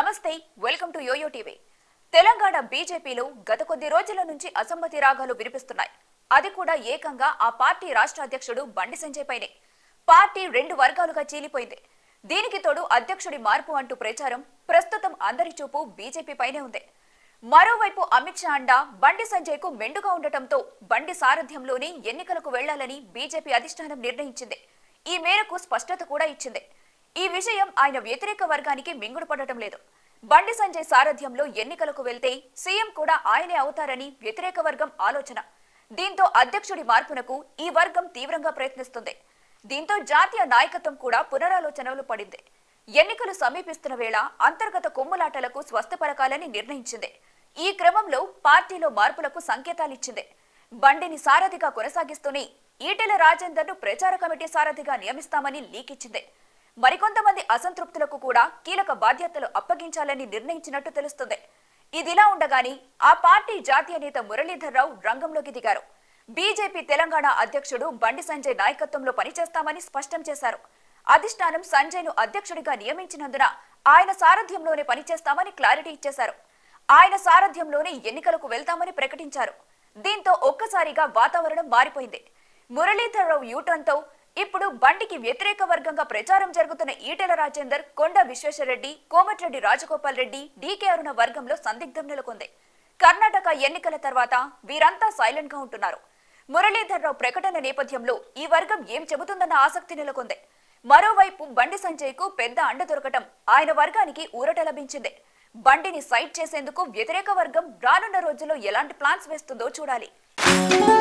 నమస్తే welcome to YoYo TV Telangana బీజేపీలో గత కొద్ది రోజుల నుంచి అసమ్మతి రాగాలు వినిపిస్తున్నాయి అది కూడా ఏకంగా ఆ పార్టీ రాష్ట్ర అధ్యక్షుడు బండి సంజయ్ పైనే పార్టీ రెండు వర్గాలుగా చీలిపోయింది దీనికి తోడు అధ్యక్షుడి మార్పు అంటూ ప్రచారం ప్రస్తుతం అందరి చూపు బీజేపీ పైనే ఉంది మరోవైపు అమిత్ షా అండా బండి సంజయ్ కు మెండుగా ఉండటంతో బండి సారథ్యంలోనే ఎన్నికలకు వెళ్లాలని బీజేపీ అధిష్టానం నిర్ణయించింది ఈ మేరకు స్పష్టత కూడా ఇచ్చింది ఈ విషయం ఆయన వ్యతిరేక వర్గానికి మింగుడు పడటం లేదు బండి సంజయ్ సారథ్యంలో ఎన్నికలకు వెళ్తే సీఎం కూడా ఆయనే అవుతారని వ్యతిరేక వర్గం ఆలోచన దీంతో అధ్యక్షుడి మార్పునకు ఈ వర్గం తీవ్రంగా ప్రయత్నిస్తుంది దీంతో జాతీయ నాయకత్వం కూడా పునరాలోచనలు పడింది ఎన్నికలు సమీపిస్తున్న వేళ అంతర్గత కొమ్ములాటలకు స్వస్థపరకాలని నిర్ణయించింది ఈ క్రమంలో పార్టీలో మార్పులకు సంకేతాలిచ్చింది బండిని సారథిగా కొనసాగిస్తూనే ఈటెల రాజేందర్ను ప్రచార కమిటీ సారథిగా నియమిస్తామని లీక్ ఇచ్చింది మరికొంతమంది అసంతృప్తులకు కూడా కీలక బాధ్యతలు అప్పగించాలని నిర్ణయించినట్టు తెలుస్తుంది ఇదిలా ఉండగానే ఆ పార్టీ జాతీయ నేత మురళీధర్ రావు రంగంలోకి దిగారు బీజేపీ తెలంగాణ అధ్యక్షుడు బండి సంజయ్ నాయకత్వంలో పనిచేస్తామని స్పష్టం చేశారు అధిష్టానం సంజయ్ ను అధ్యక్షుడిగా నియమించినందున ఆయన సారథ్యంలోనే పనిచేస్తామని క్లారిటీ ఇచ్చేశారు ఆయన సారథ్యంలోనే ఎన్నికలకు వెళ్తామని ప్రకటించారు దీంతో ఒక్కసారిగా వాతావరణం మారిపోయింది మురళీధర్ రావు యూటర్న్తో ఇప్పుడు బండికి వ్యతిరేక వర్గంగా ప్రచారం జరుగుతున్న ఈటెల రాజేందర్ కొండ విశ్వేశ్వరరెడ్డి కోమటిరెడ్డి రాజగోపాల్ రెడ్డి డీకే అరుణ వర్గంలో సందిగ్ధం నెలకొంది కర్ణాటక ఎన్నికల తర్వాత వీరంతా సైలెంట్ గా ఉంటున్నారు మురళీధర్ రావు ప్రకటన నేపథ్యంలో ఈ వర్గం ఏం చెబుతుందన్న ఆసక్తి నెలకొంది మరోవైపు బండి సంజయ్ కు పెద్ద అండ దొరకటం ఆయన వర్గానికి ఊరట లభించింది బండిని సైట్ చేసేందుకు వ్యతిరేక వర్గం రానున్న రోజుల్లో ఎలాంటి ప్లాన్స్ వేస్తుందో చూడాలి